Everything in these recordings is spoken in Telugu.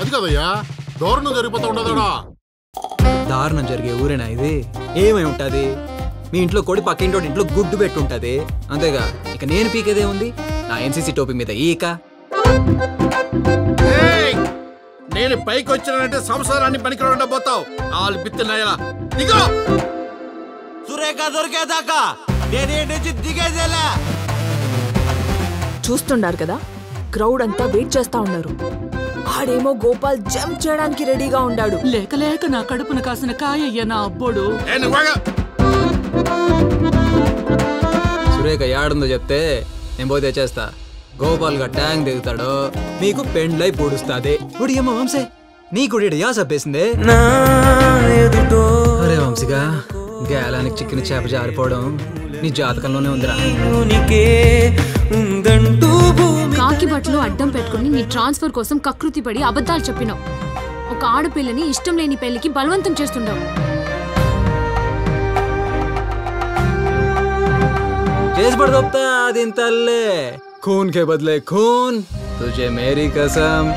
అది కదయ్యా దూరం జరిగిపోతా ఉండదాడా దారుణం జరిగే ఊరేనా ఇది ఏమై ఉంటది మీ ఇంట్లో కొడి పక్కింటో ఇంట్లో గుడ్డు పెట్టుంటది అంతేగా ఇక నేను పీకేదే ఉంది నా ఎన్సీసీ టోపీ మీద ఈక ఏయ్! నేను పైకి వచ్చినానంటే సంసారాన్ని పనికి ఉండబోతావు ఆలు బిత్తున్నాయలా దిగో సురేఖ దొరికేదాకా నేనే నుంచి దిగేదేలే చూస్తుండారు కదా క్రౌడ్ అంతా వెయిట్ చేస్తా ఉన్నారు ఆడేమో గోపాల్ జంప్ చేయడానికి రెడీగా ఉండాడు లేక లేక నా కడుపున కాసిన కాయ్య నా అబ్బోడు ఏ నువ్వు ఆగు. సురేఖ యాడుందో చెప్తే నేను పోతే చేస్తా గోపాల్ గా ట్యాంక్ దిగుతాడు మీకు పెండ్లై పొడుస్తాది ఇప్పుడు ఏమో వంశే నీ కూడా యా సబ్బేసిందే అరే వంశీగా గేలానికి చిక్కిన చేప జారిపోవడం నీ జాతకంలోనే ఉందిరా కాకి బట్టలు అడ్డం పెట్టుకుని నీ ట్రాన్స్ఫర్ కోసం కకృతి పడి అబద్ధాలు చెప్పినావు ఒక ఆడపిల్లని ఇష్టం లేని పెళ్లికి బలవంతం చేస్తుండవు చేసి పడదొప్తా దీని తల్లే खून के बदले खून तुझे मेरी कसम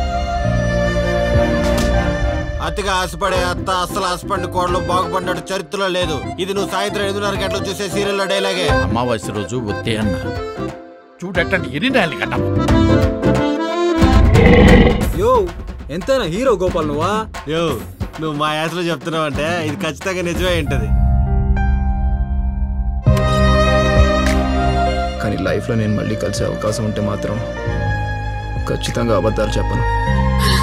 అతిగా ఆశపడే అత్త అస్సలు ఆశపడిన కోడలు బాగుపడినట్టు చరిత్రలో లేదు ఇది నువ్వు సాయంత్రం ఎనిమిదిన్నర గంటలు చూసే సీరియల్లో డైలాగే అమావాస్య రోజు వద్దే అన్న చూడటండి ఎన్ని నెలలు కన్నా యో ఎంతైనా హీరో గోపాల్ నువ్వా యో నువ్వు మా యాసలో చెప్తున్నావు అంటే ఇది ఖచ్చితంగా నిజమే ఉంటది కానీ లైఫ్లో నేను మళ్ళీ కలిసే అవకాశం ఉంటే మాత్రం ఖచ్చితంగా అబద్ధాలు చెప్పను